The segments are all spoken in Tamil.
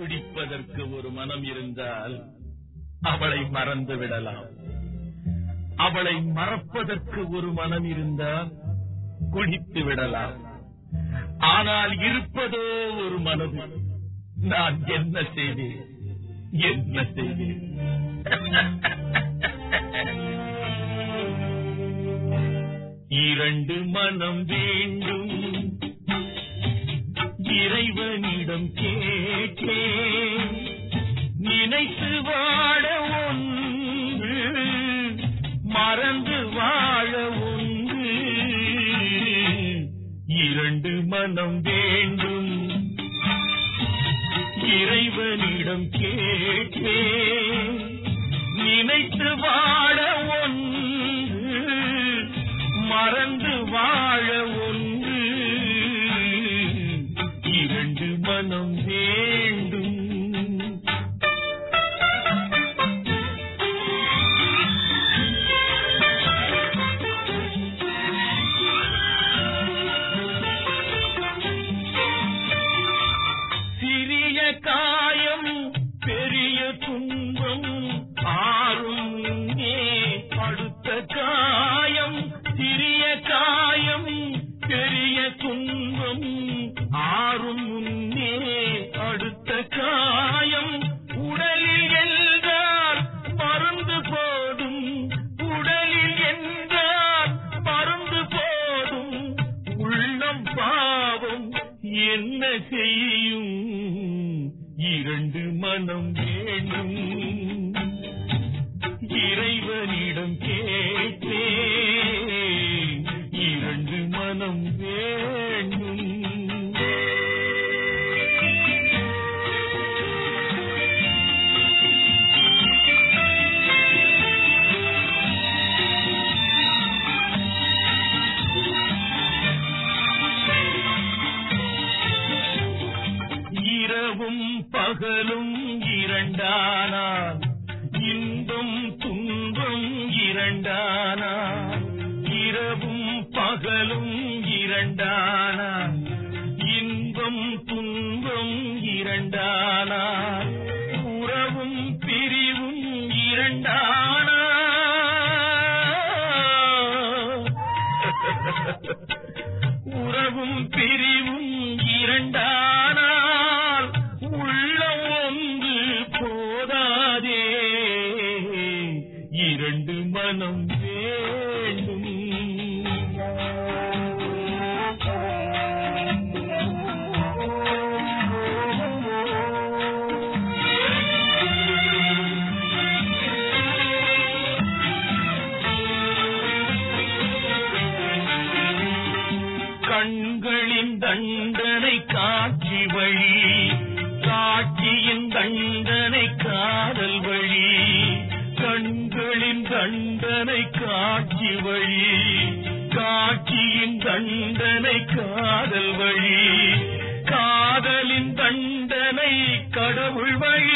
குடிப்பதற்கு ஒரு மனம் இருந்தால் அவளை மறந்து விடலாம் அவளை மறப்பதற்கு ஒரு மனம் இருந்தால் குடித்து விடலாம் ஆனால் இருப்பதோ ஒரு மனது நான் என்ன செய்தேன் என்ன செய்தேன் இரண்டு மனம் வேண்டும் இறைவனிடம் கேட்டேன் நினைத்து வாழ ஒன்று மறந்து வாழ ஒன்று இரண்டு மனம் வேண்டும் இறைவனிடம் கேட்டேன் நினைத்து வாழ ஒன்று மறந்து வாழ ஒன்று இரண்டு மனம் வேண்டும் சிறிய காயம் பெரிய துன்பம் ஆறும் இங்கே அடுத்த காயம் சிறிய காயம் பெரிய துன்பம் ஆறும் முன்னே அடுத்த காயம் உடலில் என்றால் மருந்து போதும் உடலில் என்றால் மருந்து போதும் உள்ளம் பாவம் என்ன செய்யும் இரண்டு மனம் வேண்டும் இறைவனிடம் கேட்டே இரண்டு மனம் வேண்டும் இரவும் பகலும் இரண்டானால் இன்பம் துன்பம் இரண்டானால் இரவும் பகலும் இரண்டானால் இன்பம் துன்பம் இரண்டானால் உறவும் பிரிவும் இரண்டானால் உறவும் பிரிவும் இரண்டானால் உள்ளம் ஒன்று போதாதே இரண்டு மனம் வேண்டும் கண்களின் தண்டனை காட்சி வழி காட்சியின் தண்டனை காதல் வழி கண்களின் தண்டனை காட்சி வழி காட்சியின் தண்டனை காதல் வழி காதலின் தண்டனை கடவுள் வழி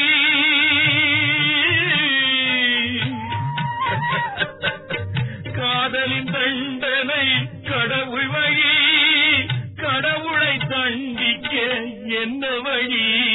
காதலின் தண்டனை கடவுள் வழி கடவுளை தண்டிக்க என்ன வழி